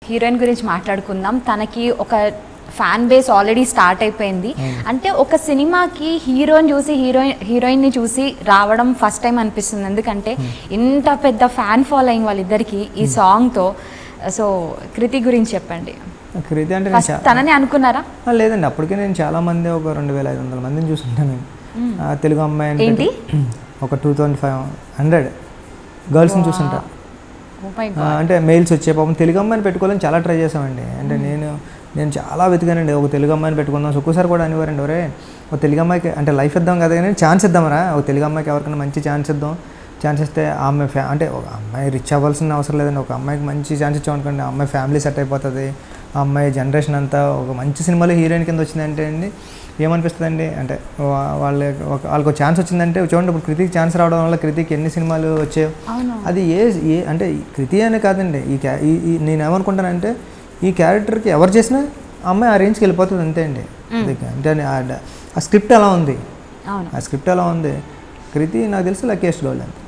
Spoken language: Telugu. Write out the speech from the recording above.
హీరోయిన్ గురించి మాట్లాడుకుందాం తనకి ఒక ఫ్యాన్ బేస్ ఆల్రెడీ స్టార్ట్ అయిపోయింది అంటే ఒక సినిమాకి హీరోని చూసి హీరోయిన్ హీరోయిన్ని చూసి రావడం ఫస్ట్ టైం అనిపిస్తుంది ఎందుకంటే ఇంత పెద్ద ఫ్యాన్ ఫాలోయింగ్ వాళ్ళిద్దరికి ఈ సాంగ్తో సో కృతి గురించి చెప్పండి కృతి అంటే నేను ఫస్ట్ చా- తనని అనుకున్నారా ఆ, లేదండి అప్పటికే నేను చాలా మంది ఒక రెండు వేల ఐదు వందల మందిని చూసుంటాను నేను ఆ, తెలుగు అమ్మాయి అని ఏంటి? పెట్టి- ఒక టూ థౌజండ్ ఫైవ్ హండ్రెడ్ గర్ల్స్ని చూసుంటా ఓ మై ఆ, అంటే మెయిల్స్ వచ్చే పాపం తెలుగు అమ్మాయిని పెట్టుకోవాలని చాలా ట్రై చేసామండి అంటే నేను నేను చాలా వెతికానండి ఒక తెలుగు అమ్మాయిని పెట్టుకుందాం ఒక్కోసారి కూడా అనివారండి ఒరే ఒక తెలుగు అమ్మాయికి అంటే లైఫ్ ఇద్దాం కదా కానీ ఛాన్స్ ఇద్దామరా ఒక తెలుగు అమ్మాయికి ఎవరికైనా మంచి ఛాన్స్ ఇద్దాం ఛాన్స్ ఇస్తే ఆ అమ్మాయి ఫ్యా అంటే ఒక అమ్మాయి రిచ్ అవ్వాల్సిన అవసరం లేదండి ఒక అమ్మాయికి మంచి ఛాన్స్ ఇచ్చాం అనుకోండి ఆ అమ్మాయి ఫ్యామిలీ సెట్ అయిపోతుంది ఆ అమ్మాయి జనరేషన్ అంతా ఒక మంచి సినిమాలో హీరోయిన్ కింద వచ్చిందంటే అండి ఏమనిపిస్తుందండి అంటే వా- వాళ్ళ ఒక వాళ్ళకి ఒక ఛాన్స్ వచ్చిందంటే చూడండి ఇప్పుడు కృతికి ఛాన్స్ రావడం వల్ల కృతికి ఎన్ని సినిమాలు వచ్చాయో అవును అది ఏ ఏ అంటే ఈ కృతి అనే కాదండి ఈ క్యా ఈ ఈ- నేను ఏమనుకుంటానంటే ఈ క్యారెక్టర్కి ఎవరు చేసినా ఆ అమ్మాయి ఆ రేంజ్కి వెళ్ళిపోతుంది అంతే అండి అది అంటే ఆ- ఆ స్క్రిప్ట్ ఎలా ఉంది అవును ఆ స్క్రిప్ట్ ఎలా ఉంది కృతి నాకు తెలిసి లకేష్ గోల్డ్ అంతే